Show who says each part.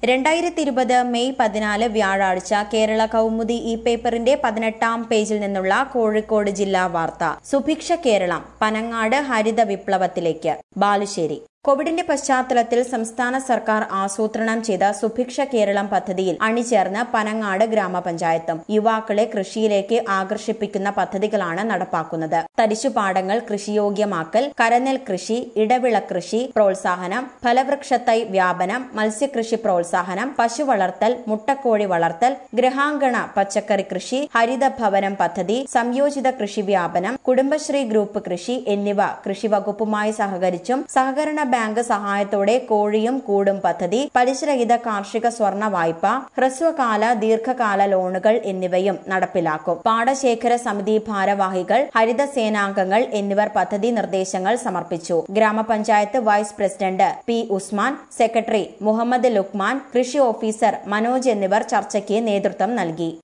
Speaker 1: രണ്ടായിരത്തി ഇരുപത് മെയ് പതിനാല് വ്യാഴാഴ്ച കേരള കൗമുദി ഇ പേപ്പറിന്റെ പതിനെട്ടാം പേജിൽ നിന്നുള്ള കോഴിക്കോട് ജില്ലാ വാർത്ത സുഭിക്ഷ കേരളം പനങ്ങാട് ഹരിത വിപ്ലവത്തിലേക്ക് ബാലുശ്ശേരി കോവിഡിന്റെ പശ്ചാത്തലത്തിൽ സംസ്ഥാന സർക്കാർ ആസൂത്രണം ചെയ്ത സുഭിക്ഷ കേരളം പദ്ധതിയിൽ അണിചേർന്ന് പനങ്ങാട് ഗ്രാമപഞ്ചായത്തും യുവാക്കളെ കൃഷിയിലേക്ക് ആകർഷിപ്പിക്കുന്ന പദ്ധതികളാണ് നടപ്പാക്കുന്നത് തരിശുപാടങ്ങൾ കൃഷിയോഗ്യമാക്കൽ കരനെൽ കൃഷി ഇടവിള കൃഷി പ്രോത്സാഹനം ഫലവൃക്ഷത്തൈ വ്യാപനം മത്സ്യകൃഷി പ്രോത്സാഹനം പശു വളർത്തൽ മുട്ടക്കോഴി വളർത്തൽ ഗൃഹാങ്കണ പച്ചക്കറി കൃഷി ഹരിതഭവനം പദ്ധതി സംയോജിത കൃഷി വ്യാപനം കുടുംബശ്രീ ഗ്രൂപ്പ് കൃഷി എന്നിവ കൃഷി വകുപ്പുമായി സഹകരിച്ചും സഹകരണ ബാങ്ക് സഹായത്തോടെ കോഴിയും കൂടും പദ്ധതി പലിശരഹിത കാർഷിക സ്വർണ വായ്പ ഹ്രസ്വകാല ദീർഘകാല ലോണുകൾ എന്നിവയും നടപ്പിലാക്കും പാടശേഖര സമിതി ഭാരവാഹികൾ ഹരിത സേനാംഗങ്ങൾ എന്നിവർ പദ്ധതി നിർദ്ദേശങ്ങൾ സമർപ്പിച്ചു ഗ്രാമപഞ്ചായത്ത് vice president P Usman secretary Muhammad Lukman കൃഷി ഓഫീസർ മനോജ് എന്നിവർ ചർച്ചയ്ക്ക് നേതൃത്വം നൽകി